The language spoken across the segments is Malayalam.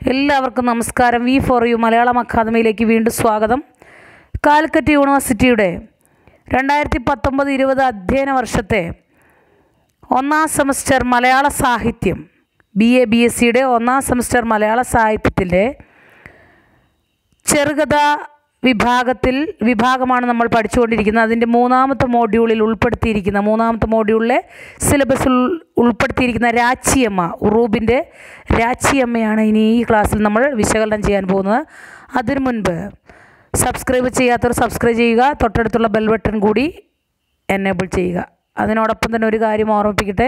എല്ലാവർക്കും നമസ്കാരം വി ഫോർ യു മലയാളം അക്കാദമിയിലേക്ക് വീണ്ടും സ്വാഗതം കാലിക്കറ്റ് യൂണിവേഴ്സിറ്റിയുടെ രണ്ടായിരത്തി പത്തൊമ്പത് ഇരുപത് അധ്യയന വർഷത്തെ ഒന്നാം സെമസ്റ്റർ മലയാള സാഹിത്യം ബി എ ബി എസ് സിയുടെ ഒന്നാം സെമസ്റ്റർ മലയാള സാഹിത്യത്തിൻ്റെ ചെറുകഥ വിഭാഗത്തിൽ വിഭാഗമാണ് നമ്മൾ പഠിച്ചുകൊണ്ടിരിക്കുന്നത് അതിൻ്റെ മൂന്നാമത്തെ മോഡ്യൂളിൽ ഉൾപ്പെടുത്തിയിരിക്കുന്ന മൂന്നാമത്തെ മോഡ്യൂളിലെ സിലബസിൽ ഉൾപ്പെടുത്തിയിരിക്കുന്ന രാച്ചിയമ്മ ഉറൂബിൻ്റെ രാച്ചിയമ്മയാണ് ഇനി ഈ ക്ലാസ്സിൽ നമ്മൾ വിശകലനം ചെയ്യാൻ പോകുന്നത് അതിനു മുൻപ് സബ്സ്ക്രൈബ് ചെയ്യാത്തവർ സബ്സ്ക്രൈബ് ചെയ്യുക തൊട്ടടുത്തുള്ള ബെൽ ബട്ടൺ കൂടി എനേബിൾ ചെയ്യുക അതിനോടൊപ്പം തന്നെ ഒരു കാര്യം ഓർമ്മിപ്പിക്കട്ടെ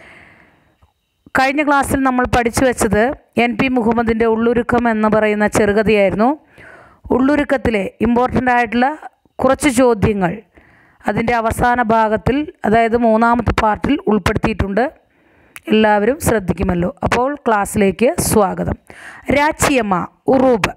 കഴിഞ്ഞ ക്ലാസ്സിൽ നമ്മൾ പഠിച്ചു വെച്ചത് എൻ പി മുഹമ്മദിൻ്റെ ഉള്ളുരുക്കം എന്ന് പറയുന്ന ചെറുകഥയായിരുന്നു ഉള്ളുരുക്കത്തിലെ ഇമ്പോർട്ടൻ്റ് ആയിട്ടുള്ള കുറച്ച് ചോദ്യങ്ങൾ അതിൻ്റെ അവസാന ഭാഗത്തിൽ അതായത് മൂന്നാമത്തെ പാർട്ടിൽ ഉൾപ്പെടുത്തിയിട്ടുണ്ട് എല്ലാവരും ശ്രദ്ധിക്കുമല്ലോ അപ്പോൾ ക്ലാസ്സിലേക്ക് സ്വാഗതം രാച്ചിയമ്മ ഉറൂബ്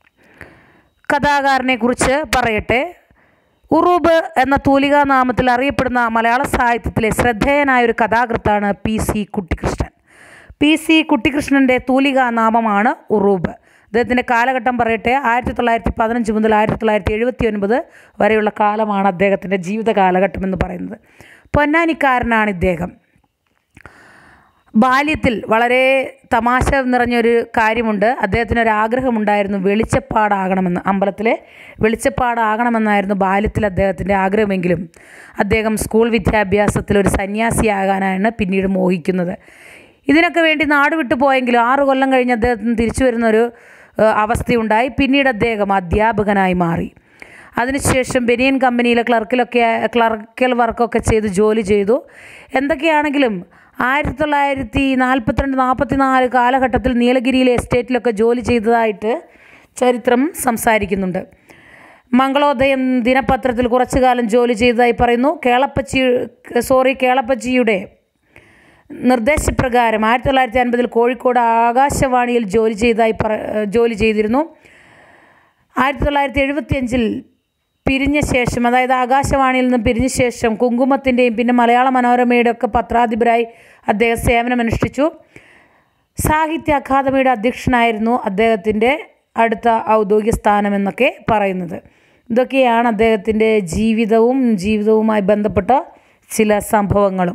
കഥാകാരനെക്കുറിച്ച് പറയട്ടെ ഉറൂബ് എന്ന തൂലികാ നാമത്തിൽ അറിയപ്പെടുന്ന മലയാള സാഹിത്യത്തിലെ ശ്രദ്ധേയനായ ഒരു കഥാകൃത്താണ് P C Kuttikrishnan P C കുട്ടിക്കൃഷ്ണൻ്റെ തൂലികാ നാമമാണ് ഉറൂബ് അദ്ദേഹത്തിൻ്റെ കാലഘട്ടം പറയട്ടെ ആയിരത്തി തൊള്ളായിരത്തി പതിനഞ്ച് മുതൽ ആയിരത്തി തൊള്ളായിരത്തി എഴുപത്തി ഒൻപത് വരെയുള്ള കാലമാണ് അദ്ദേഹത്തിൻ്റെ ജീവിത കാലഘട്ടം എന്ന് പറയുന്നത് പൊന്നാനിക്കാരനാണ് ഇദ്ദേഹം ബാല്യത്തിൽ വളരെ തമാശ നിറഞ്ഞൊരു കാര്യമുണ്ട് അദ്ദേഹത്തിന് ഒരു ആഗ്രഹമുണ്ടായിരുന്നു വെളിച്ചപ്പാടാകണമെന്ന് അമ്പലത്തിലെ വെളിച്ചപ്പാടാകണമെന്നായിരുന്നു ബാല്യത്തിൽ അദ്ദേഹത്തിൻ്റെ ആഗ്രഹമെങ്കിലും അദ്ദേഹം സ്കൂൾ വിദ്യാഭ്യാസത്തിൽ ഒരു സന്യാസിയാകാനാണ് പിന്നീട് മോഹിക്കുന്നത് ഇതിനൊക്കെ വേണ്ടി നാട് വിട്ടു പോയെങ്കിലും ആറ് കൊല്ലം കഴിഞ്ഞ് അദ്ദേഹത്തിന് തിരിച്ചു വരുന്നൊരു ഏഹ്, അവസ്ഥയുണ്ടായി പിന്നീട് അദ്ദേഹം അധ്യാപകനായി മാറി അതിനുശേഷം ബനിയൻ കമ്പനിയിലെ ക്ലർക്കിലൊക്കെ ക്ലർക്കൽ വർക്കൊക്കെ ചെയ്ത് ജോലി ചെയ്തു എന്തൊക്കെയാണെങ്കിലും ആയിരത്തി തൊള്ളായിരത്തി നാൽപ്പത്തിരണ്ട് നാൽപ്പത്തി നാല് കാലഘട്ടത്തിൽ നീലഗിരിയിലെ എസ്റ്റേറ്റിലൊക്കെ ജോലി ചെയ്തതായിട്ട് ചരിത്രം സംസാരിക്കുന്നുണ്ട് മംഗളോദയം ദിനപത്രത്തിൽ കുറച്ചു കാലം ജോലി ചെയ്തതായി പറയുന്നു കേളപ്പച്ചി സോറി കേളപ്പച്ചിയുടെ നിർദ്ദേശപ്രകാരം ആയിരത്തി തൊള്ളായിരത്തി അൻപതിൽ കോഴിക്കോട് ആകാശവാണിയിൽ ജോലി ചെയ്തതായി പറ ജോലി ചെയ്തിരുന്നു ആയിരത്തി തൊള്ളായിരത്തി എഴുപത്തിയഞ്ചിൽ പിരിഞ്ഞ ശേഷം അതായത് ആകാശവാണിയിൽ നിന്ന് പിരിഞ്ഞ ശേഷം കുങ്കുമത്തിൻ്റെയും പിന്നെ മലയാള മനോരമയുടെ ഒക്കെ പത്രാധിപരായി അദ്ദേഹം സേവനമനുഷ്ഠിച്ചു സാഹിത്യ അക്കാദമിയുടെ അധ്യക്ഷനായിരുന്നു അദ്ദേഹത്തിൻ്റെ അടുത്ത ഔദ്യോഗിക സ്ഥാനമെന്നൊക്കെ പറയുന്നത് ഇതൊക്കെയാണ് അദ്ദേഹത്തിൻ്റെ ജീവിതവും ജീവിതവുമായി ബന്ധപ്പെട്ട ചില സംഭവങ്ങളും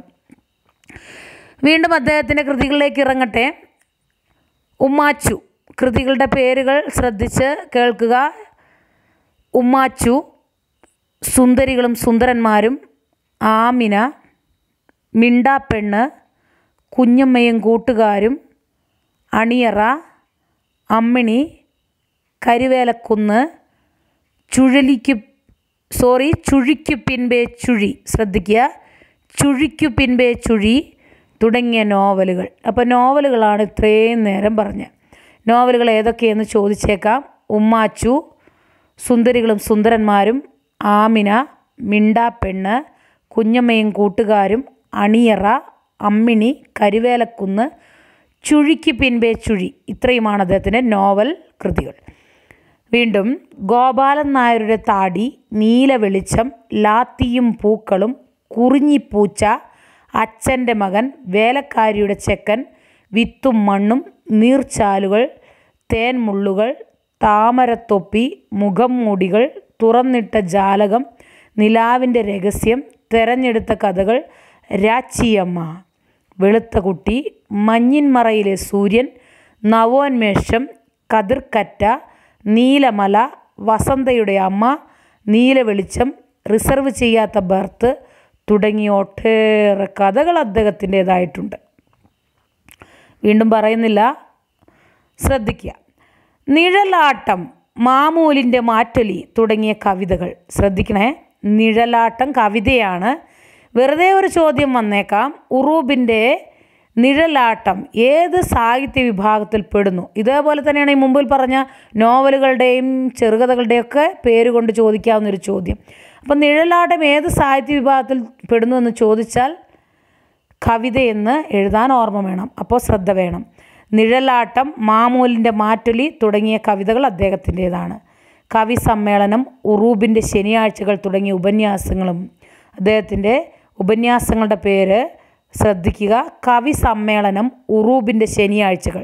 വീണ്ടും അദ്ദേഹത്തിൻ്റെ കൃതികളിലേക്ക് ഇറങ്ങട്ടെ ഉമ്മാച്ചു കൃതികളുടെ പേരുകൾ ശ്രദ്ധിച്ച് കേൾക്കുക ഉമ്മാച്ചു സുന്ദരികളും സുന്ദരന്മാരും ആമിന മിണ്ടാപ്പെണ്ണ് കുഞ്ഞമ്മയും കൂട്ടുകാരും അണിയറ അമ്മിണി കരുവേലക്കുന്ന് ചുഴലിക്കു സോറി ചുഴിക്കു പിൻപേ ചുഴി ശ്രദ്ധിക്കുക ചുഴിക്കു പിൻപേ ചുഴി തുടങ്ങിയ നോവലുകൾ അപ്പോൾ നോവലുകളാണ് ഇത്രയും നേരം പറഞ്ഞത് നോവലുകൾ ഏതൊക്കെയെന്ന് ചോദിച്ചേക്കാം ഉമ്മാച്ചു സുന്ദരികളും സുന്ദരന്മാരും ആമിന മിണ്ടാപ്പെണ്ണ് കുഞ്ഞമ്മയും കൂട്ടുകാരും അണിയറ അമ്മിണി കരുവേലക്കുന്ന് ചുഴിക്ക് പിൻപേ ചുഴി ഇത്രയുമാണ് അദ്ദേഹത്തിൻ്റെ നോവൽ കൃതികൾ വീണ്ടും ഗോപാലൻ നായരുടെ താടി നീല വെളിച്ചം ലാത്തിയും പൂക്കളും കുറിഞ്ഞിപ്പൂച്ച അച്ഛൻ്റെ മകൻ വേലക്കാരിയുടെ ചെക്കൻ വിത്തും മണ്ണും നീർച്ചാലുകൾ തേൻമുള്ളുകൾ താമരത്തൊപ്പി മുഖം മൂടികൾ തുറന്നിട്ട ജാലകം നിലാവിൻ്റെ രഹസ്യം തെരഞ്ഞെടുത്ത കഥകൾ രാച്ചിയമ്മ വെളുത്ത കുട്ടി മഞ്ഞിൻമറയിലെ സൂര്യൻ നവോന്മേഷം കതിർക്കറ്റ നീലമല വസന്തയുടെ അമ്മ നീലവെളിച്ചം റിസർവ് ചെയ്യാത്ത ബർത്ത് തുടങ്ങിയ ഒട്ടേറെ കഥകൾ അദ്ദേഹത്തിൻ്റേതായിട്ടുണ്ട് വീണ്ടും പറയുന്നില്ല ശ്രദ്ധിക്കുക നിഴലാട്ടം മാമൂലിൻ്റെ മാറ്റൊലി തുടങ്ങിയ കവിതകൾ ശ്രദ്ധിക്കണേ നിഴലാട്ടം കവിതയാണ് വെറുതെ ഒരു ചോദ്യം വന്നേക്കാം ഉറൂബിൻ്റെ നിഴലാട്ടം ഏത് സാഹിത്യ വിഭാഗത്തിൽ പെടുന്നു ഇതേപോലെ തന്നെയാണ് ഈ മുമ്പിൽ പറഞ്ഞ നോവലുകളുടെയും ചെറുകഥകളുടെയൊക്കെ പേര് കൊണ്ട് ചോദിക്കാവുന്ന ഒരു ചോദ്യം അപ്പം നിഴലാട്ടം ഏത് സാഹിത്യ വിഭാഗത്തിൽ പെടുന്നു എന്ന് ചോദിച്ചാൽ കവിതയെന്ന് എഴുതാൻ ഓർമ്മ വേണം അപ്പോൾ ശ്രദ്ധ വേണം നിഴലാട്ടം മാമൂലിൻ്റെ മാറ്റൊലി തുടങ്ങിയ കവിതകൾ അദ്ദേഹത്തിൻ്റേതാണ് കവി സമ്മേളനം ഉറൂബിൻ്റെ ശനിയാഴ്ചകൾ തുടങ്ങിയ ഉപന്യാസങ്ങളും അദ്ദേഹത്തിൻ്റെ ഉപന്യാസങ്ങളുടെ പേര് ശ്രദ്ധിക്കുക കവി സമ്മേളനം ഉറൂബിൻ്റെ ശനിയാഴ്ചകൾ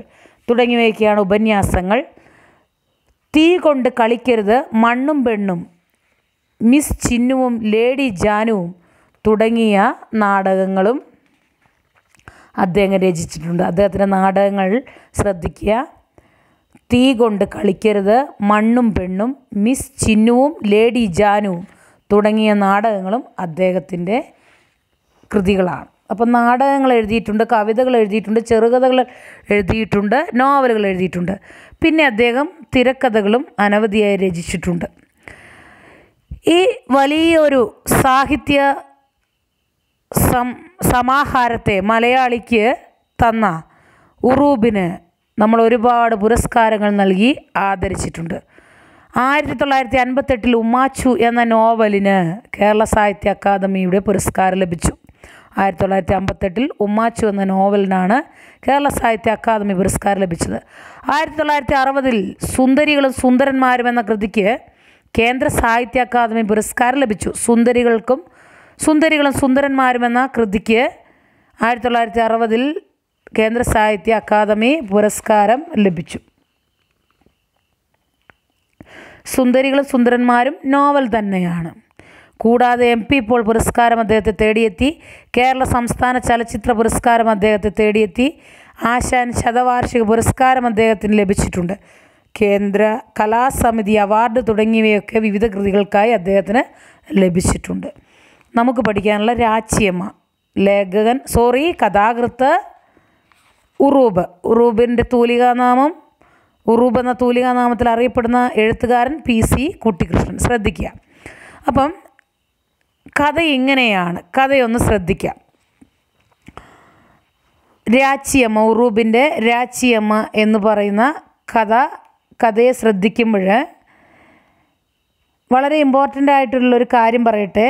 തുടങ്ങിയവയൊക്കെയാണ് ഉപന്യാസങ്ങൾ തീ കൊണ്ട് കളിക്കരുത് മണ്ണും പെണ്ണും മിസ് ചിന്നുവും ലേഡി ജാനുവും തുടങ്ങിയ നാടകങ്ങളും അദ്ദേഹം രചിച്ചിട്ടുണ്ട് അദ്ദേഹത്തിൻ്റെ നാടകങ്ങൾ ശ്രദ്ധിക്കുക തീ കൊണ്ട് കളിക്കരുത് മണ്ണും പെണ്ണും മിസ് ചിന്നുവും ലേഡി ജാനുവും തുടങ്ങിയ നാടകങ്ങളും അദ്ദേഹത്തിൻ്റെ കൃതികളാണ് അപ്പം നാടകങ്ങൾ എഴുതിയിട്ടുണ്ട് കവിതകൾ എഴുതിയിട്ടുണ്ട് ചെറുകഥകൾ എഴുതിയിട്ടുണ്ട് നോവലുകൾ എഴുതിയിട്ടുണ്ട് പിന്നെ അദ്ദേഹം തിരക്കഥകളും അനവധിയായി രചിച്ചിട്ടുണ്ട് ഈ വലിയൊരു സാഹിത്യ സം സമാഹാരത്തെ മലയാളിക്ക് തന്ന ഉറൂബിന് നമ്മൾ ഒരുപാട് പുരസ്കാരങ്ങൾ നൽകി ആദരിച്ചിട്ടുണ്ട് ആയിരത്തി തൊള്ളായിരത്തി അൻപത്തെട്ടിൽ ഉമ്മാച്ചു എന്ന നോവലിന് കേരള സാഹിത്യ അക്കാദമിയുടെ പുരസ്കാരം ലഭിച്ചു ആയിരത്തി തൊള്ളായിരത്തി അമ്പത്തെട്ടിൽ ഉമ്മാച്ചു എന്ന നോവലിനാണ് കേരള സാഹിത്യ അക്കാദമി പുരസ്കാരം ലഭിച്ചത് ആയിരത്തി തൊള്ളായിരത്തി അറുപതിൽ സുന്ദരികളും സുന്ദരന്മാരും എന്ന കൃതിക്ക് കേന്ദ്ര സാഹിത്യ അക്കാദമി പുരസ്കാരം ലഭിച്ചു സുന്ദരികൾക്കും സുന്ദരികളും സുന്ദരന്മാരും എന്ന കൃതിക്ക് ആയിരത്തി തൊള്ളായിരത്തി അറുപതിൽ കേന്ദ്ര സാഹിത്യ അക്കാദമി പുരസ്കാരം ലഭിച്ചു സുന്ദരികളും സുന്ദരന്മാരും നോവൽ തന്നെയാണ് കൂടാതെ എം പി പോൾ പുരസ്കാരം അദ്ദേഹത്തെ തേടിയെത്തി കേരള സംസ്ഥാന ചലച്ചിത്ര പുരസ്കാരം അദ്ദേഹത്തെ തേടിയെത്തി ആശാൻ ശതവാർഷിക പുരസ്കാരം അദ്ദേഹത്തിന് ലഭിച്ചിട്ടുണ്ട് കേന്ദ്ര കലാസമിതി അവാർഡ് തുടങ്ങിയവയൊക്കെ വിവിധ കൃതികൾക്കായി അദ്ദേഹത്തിന് ലഭിച്ചിട്ടുണ്ട് നമുക്ക് പഠിക്കാനുള്ള രാച്ചിയമ്മ ലേഖകൻ സോറി കഥാകൃത്ത് ഉറൂബ് ഉറൂബിൻ്റെ തൂലികാനാമം ഉറൂബ് എന്ന തൂലികാനാമത്തിൽ അറിയപ്പെടുന്ന എഴുത്തുകാരൻ പി സി കുട്ടിക്കൃഷ്ണൻ ശ്രദ്ധിക്കുക അപ്പം കഥ ഇങ്ങനെയാണ് കഥയൊന്ന് ശ്രദ്ധിക്കാം രാച്ചിയമ്മ ഉറൂബിൻ്റെ രാച്ചിയമ്മ എന്ന് പറയുന്ന കഥ കഥയെ ശ്രദ്ധിക്കുമ്പോൾ വളരെ ഇമ്പോർട്ടൻ്റ് ആയിട്ടുള്ളൊരു കാര്യം പറയട്ടെ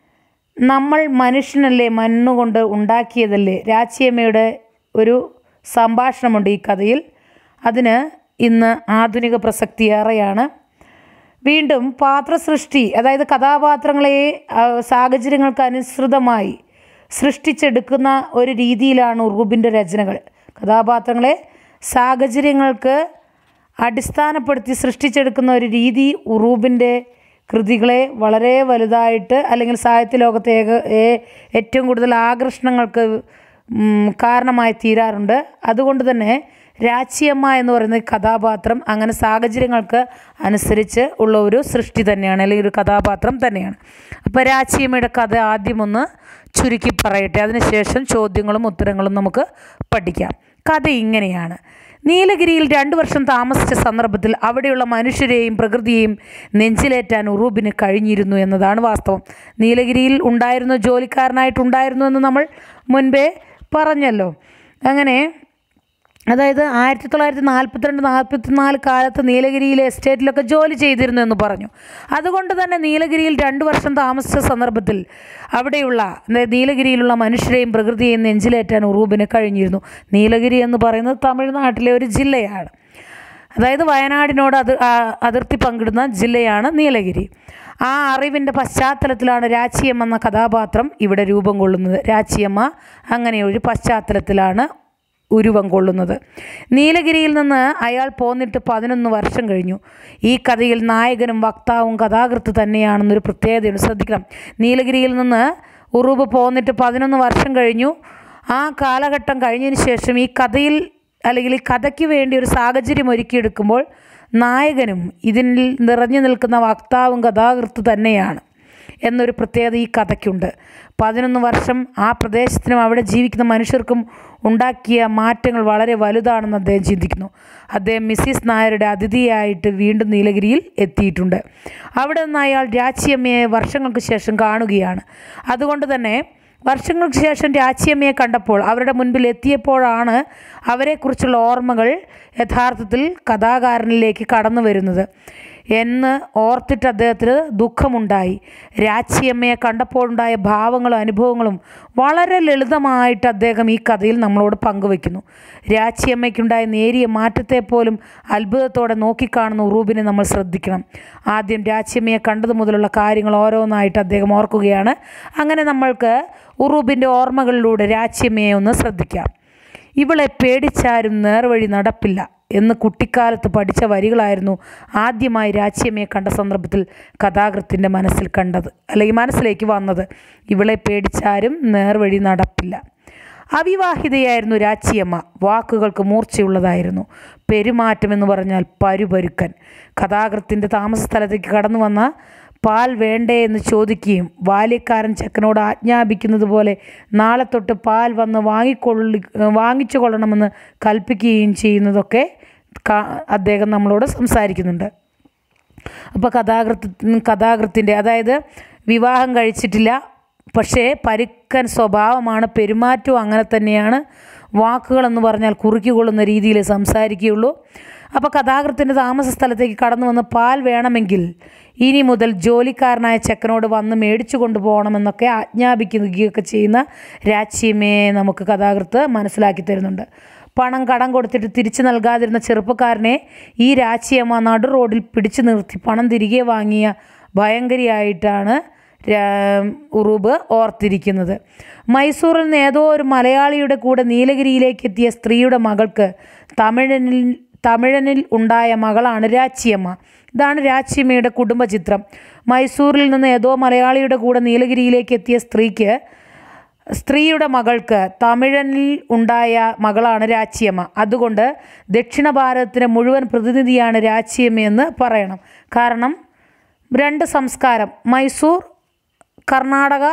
നമ്മൾ മനുഷ്യനല്ലേ മണ്ണുകൊണ്ട് ഉണ്ടാക്കിയതല്ലേ രാച്ചിയമ്മയുടെ ഒരു സംഭാഷണമുണ്ട് ഈ കഥയിൽ അതിന് ഇന്ന് ആധുനിക പ്രസക്തി ഏറെയാണ് വീണ്ടും പാത്രസൃഷ്ടി അതായത് കഥാപാത്രങ്ങളെ ആ, സാഹചര്യങ്ങൾക്ക് അനുസൃതമായി സൃഷ്ടിച്ചെടുക്കുന്ന ഒരു രീതിയിലാണ് ഉറുബിൻ്റെ രചനകൾ കഥാപാത്രങ്ങളെ സാഹചര്യങ്ങൾക്ക് അടിസ്ഥാനപ്പെടുത്തി സൃഷ്ടിച്ചെടുക്കുന്ന ഒരു രീതി ഉറൂബിൻ്റെ കൃതികളെ വളരെ വലുതായിട്ട് അല്ലെങ്കിൽ സാഹിത്യ ലോകത്തെ ഏക ഏ- ഏറ്റവും കൂടുതൽ ആകർഷണങ്ങൾക്ക് ഉം, കാരണമായി തീരാറുണ്ട് അതുകൊണ്ട് തന്നെ രാച്ചിയമ്മ എന്ന് പറയുന്ന ഈ കഥാപാത്രം അങ്ങനെ സാഹചര്യങ്ങൾക്ക് അനുസരിച്ച് ഉള്ള ഒരു സൃഷ്ടി തന്നെയാണ് അല്ലെങ്കിൽ ഒരു കഥാപാത്രം തന്നെയാണ് അപ്പോൾ രാച്ചിയമ്മയുടെ കഥ ആദ്യം ഒന്ന് ചുരുക്കി പറയട്ടെ അതിനുശേഷം ചോദ്യങ്ങളും ഉത്തരങ്ങളും നമുക്ക് പഠിക്കാം കഥ ഇങ്ങനെയാണ് നീലഗിരിയിൽ രണ്ടു വർഷം താമസിച്ച സന്ദർഭത്തിൽ അവിടെയുള്ള മനുഷ്യരെയും പ്രകൃതിയെയും നെഞ്ചിലേറ്റാൻ ഉറൂബിന് കഴിഞ്ഞിരുന്നു എന്നതാണ് വാസ്തവം നീലഗിരിയിൽ ഉണ്ടായിരുന്ന ജോലിക്കാരനായിട്ടുണ്ടായിരുന്നു എന്ന് നമ്മൾ മുൻപേ പറഞ്ഞല്ലോ അങ്ങനെ അതായത് ആയിരത്തി തൊള്ളായിരത്തി നാൽപ്പത്തിരണ്ട് നാൽപ്പത്തിനാല് കാലത്ത് നീലഗിരിയിലെ എസ്റ്റേറ്റിലൊക്കെ ജോലി ചെയ്തിരുന്നു എന്ന് പറഞ്ഞു അതുകൊണ്ട് തന്നെ നീലഗിരിയിൽ രണ്ട് വർഷം താമസിച്ച സന്ദർഭത്തിൽ അവിടെയുള്ള അതായത് നീലഗിരിയിലുള്ള മനുഷ്യരെയും പ്രകൃതിയെയും നെഞ്ചിലേറ്റാൻ ഉറൂബിന് കഴിഞ്ഞിരുന്നു നീലഗിരി എന്ന് പറയുന്നത് തമിഴ്നാട്ടിലെ ഒരു ജില്ലയാണ് അതായത് വയനാടിനോട് അത് ആ- അതിർത്തി പങ്കിടുന്ന ജില്ലയാണ് നീലഗിരി ആ അറിവിൻ്റെ പശ്ചാത്തലത്തിലാണ് രാച്ചിയമ്മ എന്ന കഥാപാത്രം ഇവിടെ രൂപം കൊള്ളുന്നത് രാച്ചിയമ്മ അങ്ങനെ ഒരു പശ്ചാത്തലത്തിലാണ് ഉരുവം കൊള്ളുന്നത് നീലഗിരിയിൽ നിന്ന് അയാൾ പോന്നിട്ട് പതിനൊന്ന് വർഷം കഴിഞ്ഞു ഈ കഥയിൽ നായകനും വക്താവും കഥാകൃത്ത് തന്നെയാണെന്നൊരു പ്രത്യേകതയുണ്ട് ശ്രദ്ധിക്കണം നീലഗിരിയിൽ നിന്ന് ഉറൂബ് പോന്നിട്ട് പതിനൊന്ന് വർഷം കഴിഞ്ഞു ആ കാലഘട്ടം കഴിഞ്ഞതിന് ശേഷം ഈ കഥയിൽ അല്ലെങ്കിൽ ഈ കഥയ്ക്ക് വേണ്ടി ഒരു സാഹചര്യം ഒരുക്കിയെടുക്കുമ്പോൾ നായകനും ഇതിൽ നിറഞ്ഞു നിൽക്കുന്ന വക്താവും കഥാകൃത്ത് തന്നെയാണ് എന്നൊരു പ്രത്യേകത ഈ കഥയ്ക്കുണ്ട് പതിനൊന്ന് വർഷം ആ പ്രദേശത്തിനും അവിടെ ജീവിക്കുന്ന മനുഷ്യർക്കും ഉണ്ടാക്കിയ മാറ്റങ്ങൾ വളരെ വലുതാണെന്ന് അദ്ദേഹം ചിന്തിക്കുന്നു അദ്ദേഹം മിസ്സിസ് നായരുടെ അതിഥിയായിട്ട് വീണ്ടും നീലഗിരിയിൽ എത്തിയിട്ടുണ്ട് അവിടെ നിന്ന് അയാൾ രാച്ചിയമ്മയെ വർഷങ്ങൾക്ക് ശേഷം കാണുകയാണ് അതുകൊണ്ട് തന്നെ വർഷങ്ങൾക്ക് ശേഷം രാച്ചിയമ്മയെ കണ്ടപ്പോൾ അവരുടെ മുൻപിൽ എത്തിയപ്പോഴാണ് അവരെക്കുറിച്ചുള്ള ഓർമ്മകൾ യഥാർത്ഥത്തിൽ കഥാകാരനിലേക്ക് കടന്നു വരുന്നത് എന്ന് ഓർത്തിട്ട് അദ്ദേഹത്തിന് ദുഃഖമുണ്ടായി രാച്ചിയമ്മയെ കണ്ടപ്പോഴുണ്ടായ ഭാവങ്ങളും അനുഭവങ്ങളും വളരെ ലളിതമായിട്ട് അദ്ദേഹം ഈ കഥയിൽ നമ്മളോട് പങ്കുവെക്കുന്നു രാച്ചിയമ്മയ്ക്കുണ്ടായ നേരിയ മാറ്റത്തെ പോലും അത്ഭുതത്തോടെ നോക്കിക്കാണുന്ന ഉറൂബിനെ നമ്മൾ ശ്രദ്ധിക്കണം ആദ്യം രാച്ചിയമ്മയെ കണ്ടത് മുതലുള്ള കാര്യങ്ങൾ ഓരോന്നായിട്ട് അദ്ദേഹം ഓർക്കുകയാണ് അങ്ങനെ നമ്മൾക്ക് ഉറൂബിൻ്റെ ഓർമ്മകളിലൂടെ രാച്ചിയമ്മയെ ഒന്ന് ശ്രദ്ധിക്കാം ഇവളെ പേടിച്ചാരും നേർവഴി നടപ്പില്ല എന്ന് കുട്ടിക്കാലത്ത് പഠിച്ച വരികളായിരുന്നു ആദ്യമായി രാജ്യമയെ കണ്ട സന്ദർഭത്തിൽ കഥാകൃത്തിൻ്റെ മനസ്സിൽ കണ്ടത് അല്ലെങ്കിൽ മനസ്സിലേക്ക് വന്നത് ഇവളെ പേടിച്ചാരും നേർവഴി നടപ്പില്ല അവിവാഹിതയായിരുന്നു രാച്ചിയമ്മ വാക്കുകൾക്ക് മൂർച്ചയുള്ളതായിരുന്നു പെരുമാറ്റം എന്ന് പറഞ്ഞാൽ പരുപരുക്കൻ കഥാകൃത്തിൻ്റെ താമസ സ്ഥലത്തേക്ക് കടന്നു വന്ന പാൽ വേണ്ടേ എന്ന് ചോദിക്കുകയും ബാല്യക്കാരൻ ചെക്കനോട് ആജ്ഞാപിക്കുന്നത് പോലെ നാളെ തൊട്ട് പാൽ വന്ന് വാങ്ങിക്കൊള്ളി വാങ്ങിച്ചു കൊള്ളണമെന്ന് കൽപ്പിക്കുകയും ചെയ്യുന്നതൊക്കെ കാ- അദ്ദേഹം നമ്മളോട് സംസാരിക്കുന്നുണ്ട് അപ്പോൾ കഥാകൃത്ത് കഥാകൃത്തിൻ്റെ അതായത് വിവാഹം കഴിച്ചിട്ടില്ല പക്ഷേ പരുക്കൻ സ്വഭാവമാണ് പെരുമാറ്റവും അങ്ങനെ തന്നെയാണ് വാക്കുകളെന്ന് പറഞ്ഞാൽ കുറുക്കിക്കൊള്ളുന്ന രീതിയിൽ സംസാരിക്കുകയുള്ളൂ അപ്പോൾ കഥാകൃത്തിൻ്റെ താമസ സ്ഥലത്തേക്ക് കടന്നു വന്ന് പാൽ വേണമെങ്കിൽ ഇനി മുതൽ ജോലിക്കാരനായ ചെക്കനോട് വന്ന് മേടിച്ചു കൊണ്ടുപോകണമെന്നൊക്കെ ആജ്ഞാപിക്കുകയൊക്കെ ചെയ്യുന്ന രാജ്യമേ നമുക്ക് കഥാകൃത്ത് മനസ്സിലാക്കി തരുന്നുണ്ട് പണം കടം കൊടുത്തിട്ട് തിരിച്ചു നൽകാതിരുന്ന ചെറുപ്പക്കാരനെ ഈ രാച്ചിയമ്മ നടു റോഡിൽ പിടിച്ചു നിർത്തി പണം തിരികെ വാങ്ങിയ ഭയങ്കരിയായിട്ടാണ് രാ- ഉറൂബ് ഓർത്തിരിക്കുന്നത് മൈസൂറിൽ നിന്ന് ഏതോ ഒരു മലയാളിയുടെ കൂടെ നീലഗിരിയിലേക്ക് എത്തിയ സ്ത്രീയുടെ മകൾക്ക് തമിഴനിൽ തമിഴനിൽ ഉണ്ടായ മകളാണ് രാച്ചിയമ്മ ഇതാണ് രാച്ചിയമ്മയുടെ കുടുംബചിത്രം മൈസൂരിൽ നിന്ന് ഏതോ മലയാളിയുടെ കൂടെ നീലഗിരിയിലേക്ക് എത്തിയ സ്ത്രീക്ക് സ്ത്രീയുടെ മകൾക്ക് തമിഴനിൽ ഉണ്ടായ മകളാണ് രാച്ചിയമ്മ അതുകൊണ്ട് ദക്ഷിണ ഭാരതത്തിൻ്റെ മുഴുവൻ പ്രതിനിധിയാണ് രാച്ചിയമ്മയെന്ന് പറയണം കാരണം രണ്ട് സംസ്കാരം മൈസൂർ കർണാടക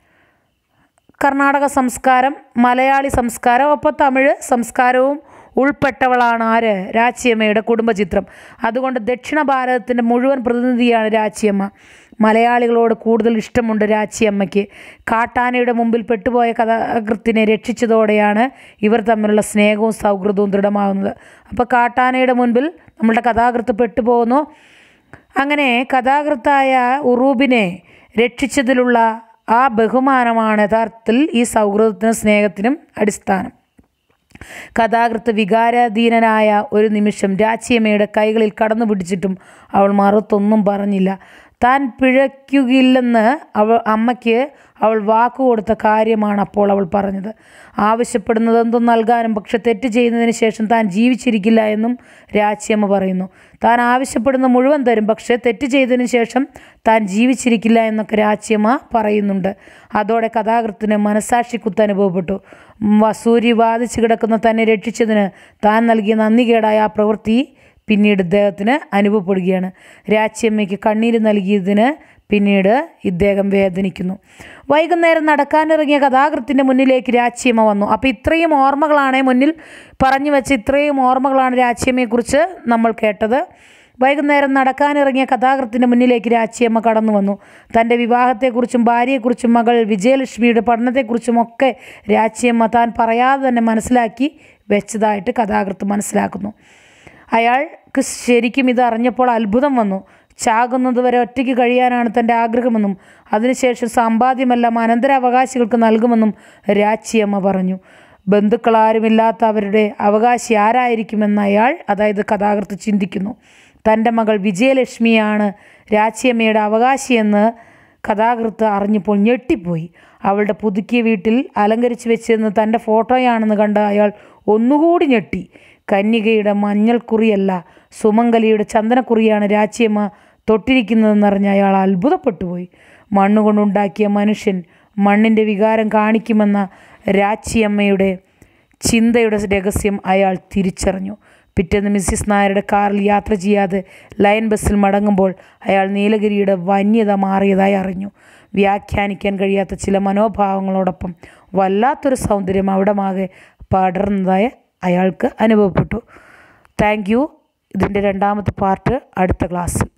കർണാടക സംസ്കാരം മലയാളി സംസ്കാരം ഒപ്പം തമിഴ് സംസ്കാരവും ഉൾപ്പെട്ടവളാണ് ആര് രാച്ചിയമ്മയുടെ കുടുംബചിത്രം അതുകൊണ്ട് ദക്ഷിണ ഭാരതത്തിൻ്റെ മുഴുവൻ പ്രതിനിധിയാണ് രാച്ചിയമ്മ മലയാളികളോട് കൂടുതൽ ഇഷ്ടമുണ്ട് രാച്ചിയമ്മയ്ക്ക് കാട്ടാനയുടെ മുമ്പിൽ പെട്ടുപോയ കഥാകൃത്തിനെ രക്ഷിച്ചതോടെയാണ് ഇവർ തമ്മിലുള്ള സ്നേഹവും സൗഹൃദവും ദൃഢമാകുന്നത് അപ്പോൾ കാട്ടാനയുടെ മുൻപിൽ നമ്മളുടെ കഥാകൃത്ത് പെട്ടുപോകുന്നു അങ്ങനെ കഥാകൃത്തായ ഉറൂബിനെ രക്ഷിച്ചതിലുള്ള ആ ബഹുമാനമാണ് യഥാർത്ഥത്തിൽ ഈ സൗഹൃദത്തിനും സ്നേഹത്തിനും അടിസ്ഥാനം കഥാകൃത്ത് വികാരാധീനനായ ഒരു നിമിഷം രാച്ചിയമ്മയുടെ കൈകളിൽ കടന്നു പിടിച്ചിട്ടും അവൾ മറുത്തൊന്നും പറഞ്ഞില്ല താൻ പിഴയ്ക്കുകയില്ലെന്ന് അവൾ അമ്മയ്ക്ക് അവൾ വാക്കു കൊടുത്ത കാര്യമാണ് അപ്പോൾ അവൾ പറഞ്ഞത് ആവശ്യപ്പെടുന്നത് എന്തും നൽകാനും പക്ഷെ തെറ്റ് ചെയ്യുന്നതിന് ശേഷം താൻ ജീവിച്ചിരിക്കില്ല എന്നും രാച്ചിയമ്മ പറയുന്നു താൻ ആവശ്യപ്പെടുന്ന മുഴുവൻ തരും പക്ഷേ തെറ്റ് ചെയ്തതിന് ശേഷം താൻ ജീവിച്ചിരിക്കില്ല എന്നൊക്കെ രാച്ചിയമ്മ പറയുന്നുണ്ട് അതോടെ കഥാകൃത്തിന് മനസാക്ഷി കുത്ത് അനുഭവപ്പെട്ടു വസൂരി വാദിച്ചു കിടക്കുന്ന തന്നെ രക്ഷിച്ചതിന് താൻ നൽകിയ നന്ദികേടായ ആ പ്രവൃത്തി പിന്നീട് ഇദ്ദേഹത്തിന് അനുഭവപ്പെടുകയാണ് രാച്ചിയമ്മയ്ക്ക് കണ്ണീര് നൽകിയതിന് പിന്നീട് ഇദ്ദേഹം വേദനിക്കുന്നു വൈകുന്നേരം നടക്കാനിറങ്ങിയ കഥാകൃത്തിൻ്റെ മുന്നിലേക്ക് രാച്ചിയമ്മ വന്നു അപ്പോൾ ഇത്രയും ഓർമ്മകളാണ് മുന്നിൽ പറഞ്ഞു വെച്ച ഇത്രയും ഓർമ്മകളാണ് രാച്ചിയമ്മയെക്കുറിച്ച് നമ്മൾ കേട്ടത് വൈകുന്നേരം നടക്കാനിറങ്ങിയ കഥാകൃത്തിൻ്റെ മുന്നിലേക്ക് രാച്ചിയമ്മ കടന്നു വന്നു തൻ്റെ വിവാഹത്തെക്കുറിച്ചും ഭാര്യയെക്കുറിച്ചും മകൾ വിജയലക്ഷ്മിയുടെ പഠനത്തെക്കുറിച്ചും ഒക്കെ രാച്ചിയമ്മ താൻ പറയാതെ തന്നെ മനസ്സിലാക്കി വെച്ചതായിട്ട് കഥാകൃത്ത് മനസ്സിലാക്കുന്നു അയാൾക്ക് ശരിക്കും ഇത് അറിഞ്ഞപ്പോൾ അത്ഭുതം വന്നു ചാകുന്നത് വരെ ഒറ്റയ്ക്ക് കഴിയാനാണ് തൻ്റെ ആഗ്രഹമെന്നും അതിനുശേഷം സമ്പാദ്യമെല്ലാം അനന്തരാവകാശികൾക്ക് നൽകുമെന്നും രാച്ചിയമ്മ പറഞ്ഞു ബന്ധുക്കളാരുമില്ലാത്ത അവരുടെ അവകാശി ആരായിരിക്കുമെന്ന് അയാൾ അതായത് കഥാകൃത്ത് ചിന്തിക്കുന്നു തൻ്റെ മകൾ വിജയലക്ഷ്മിയാണ് രാച്ചിയമ്മയുടെ അവകാശിയെന്ന് കഥാകൃത്ത് അറിഞ്ഞപ്പോൾ ഞെട്ടിപ്പോയി അവളുടെ പുതുക്കിയ വീട്ടിൽ അലങ്കരിച്ച് വെച്ചിരുന്ന തൻ്റെ ഫോട്ടോയാണെന്ന് കണ്ട അയാൾ ഒന്നുകൂടി ഞെട്ടി കന്യകയുടെ മഞ്ഞൾക്കുറിയല്ല സുമംഗലിയുടെ ചന്ദനക്കുറിയാണ് രാച്ചിയമ്മ തൊട്ടിരിക്കുന്നതെന്നറിഞ്ഞ് അയാൾ അത്ഭുതപ്പെട്ടുപോയി മണ്ണുകൊണ്ടുണ്ടാക്കിയ മനുഷ്യൻ മണ്ണിൻ്റെ വികാരം കാണിക്കുമെന്ന രാച്ചിയമ്മയുടെ ചിന്തയുടെ രഹസ്യം അയാൾ തിരിച്ചറിഞ്ഞു പിറ്റേന്ന് മിസ്സിസ് നായരുടെ കാറിൽ യാത്ര ചെയ്യാതെ ലൈൻ ബസ്സിൽ മടങ്ങുമ്പോൾ അയാൾ നീലഗിരിയുടെ വന്യത മാറിയതായി അറിഞ്ഞു വ്യാഖ്യാനിക്കാൻ കഴിയാത്ത ചില മനോഭാവങ്ങളോടൊപ്പം വല്ലാത്തൊരു സൗന്ദര്യം അവിടമാകെ പടർന്നതായി അയാൾക്ക് അനുഭവപ്പെട്ടു താങ്ക് യു ഇതിൻ്റെ രണ്ടാമത്തെ പാർട്ട് അടുത്ത ക്ലാസ്സിൽ